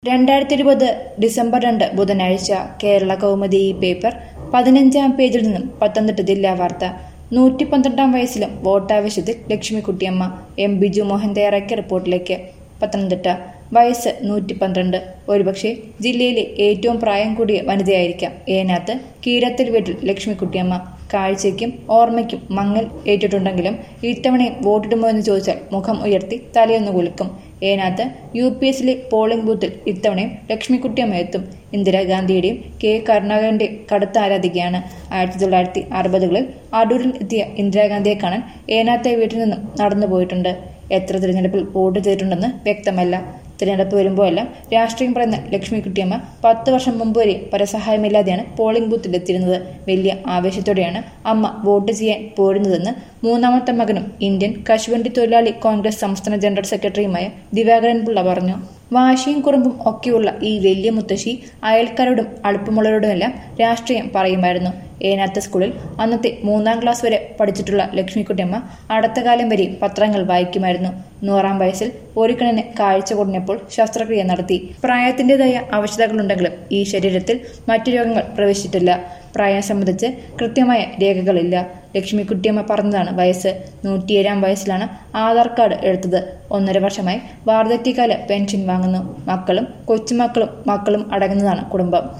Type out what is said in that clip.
രണ്ടായിരത്തി ഇരുപത് ഡിസംബർ രണ്ട് ബുധനാഴ്ച കേരള കൗമുദി ഈ പേപ്പർ പതിനഞ്ചാം പേജിൽ നിന്നും പത്തനംതിട്ട ജില്ലാ വാർത്ത നൂറ്റി പന്ത്രണ്ടാം വയസ്സിലും വോട്ടാവശ്യത്തിൽ ലക്ഷ്മിക്കുട്ടിയമ്മ എം ബിജു മോഹൻ തയ്യാറാക്കിയ റിപ്പോർട്ടിലേക്ക് പത്തനംതിട്ട വയസ്സ് നൂറ്റി പന്ത്രണ്ട് ഒരുപക്ഷെ ജില്ലയിലെ ഏറ്റവും പ്രായം കൂടിയ വനിതയായിരിക്കാം ഏനാത്ത് കീരത്തിൽ വീട്ടിൽ ലക്ഷ്മിക്കുട്ടിയമ്മ കാഴ്ചയ്ക്കും ഓർമ്മയ്ക്കും മങ്ങൽ ഏറ്റിട്ടുണ്ടെങ്കിലും ഇത്തവണയും വോട്ടിടുമോ എന്ന് ചോദിച്ചാൽ മുഖം ഉയർത്തി തലയൊന്നു കുലുക്കും ഏനാത്ത് യു പി എസിലെ പോളിംഗ് ബൂത്തിൽ ഇത്തവണയും ലക്ഷ്മിക്കുട്ടിയമ്മ എത്തും ഇന്ദിരാഗാന്ധിയുടെയും കെ കരുണാകരന്റെയും കടുത്ത ആരാധികയാണ് ആയിരത്തി തൊള്ളായിരത്തി അറുപതുകളിൽ അടൂരിൽ എത്തിയ ഇന്ദിരാഗാന്ധിയെ കാണാൻ ഏനാത്തെ വീട്ടിൽ നിന്നും നടന്നു പോയിട്ടുണ്ട് എത്ര തിരഞ്ഞെടുപ്പിൽ വോട്ട് ചെയ്തിട്ടുണ്ടെന്ന് വ്യക്തമല്ല തിരഞ്ഞെടുപ്പ് വരുമ്പോഴെല്ലാം രാഷ്ട്രീയം പറയുന്ന ലക്ഷ്മിക്കുട്ടിയമ്മ പത്ത് വർഷം മുമ്പ് വരെ പരസഹായമില്ലാതെയാണ് പോളിംഗ് ബൂത്തിലെത്തിയിരുന്നത് വലിയ ആവേശത്തോടെയാണ് അമ്മ വോട്ട് ചെയ്യാൻ പോരുന്നതെന്ന് മൂന്നാമത്തെ മകനും ഇന്ത്യൻ കശുവണ്ടി തൊഴിലാളി കോൺഗ്രസ് സംസ്ഥാന ജനറൽ സെക്രട്ടറിയുമായ ദിവാകരൻ പിള്ള പറഞ്ഞു വാശിയും കുറുമ്പും ഒക്കെയുള്ള ഈ വലിയ മുത്തശ്ശി അയൽക്കാരോടും അടുപ്പമുള്ളവരോടുമെല്ലാം രാഷ്ട്രീയം പറയുമായിരുന്നു ഏനാത്ത സ്കൂളിൽ അന്നത്തെ മൂന്നാം ക്ലാസ് വരെ പഠിച്ചിട്ടുള്ള ലക്ഷ്മിക്കുട്ടിയമ്മ അടുത്ത കാലം വരെ പത്രങ്ങൾ വായിക്കുമായിരുന്നു നൂറാം വയസ്സിൽ ഒരു കണ്ണിന് കാഴ്ച കുറഞ്ഞപ്പോൾ ശസ്ത്രക്രിയ നടത്തി പ്രായത്തിൻ്റെതായ അവശതകളുണ്ടെങ്കിലും ഈ ശരീരത്തിൽ മറ്റു രോഗങ്ങൾ പ്രവേശിച്ചിട്ടില്ല പ്രായം സംബന്ധിച്ച് കൃത്യമായ രേഖകളില്ല ലക്ഷ്മിക്കുട്ടിയമ്മ പറഞ്ഞതാണ് വയസ്സ് നൂറ്റിയേഴാം വയസ്സിലാണ് ആധാർ കാർഡ് എടുത്തത് ഒന്നര വർഷമായി വാർദ്ധക്യകാല പെൻഷൻ വാങ്ങുന്നു മക്കളും കൊച്ചുമക്കളും മക്കളും അടങ്ങുന്നതാണ് കുടുംബം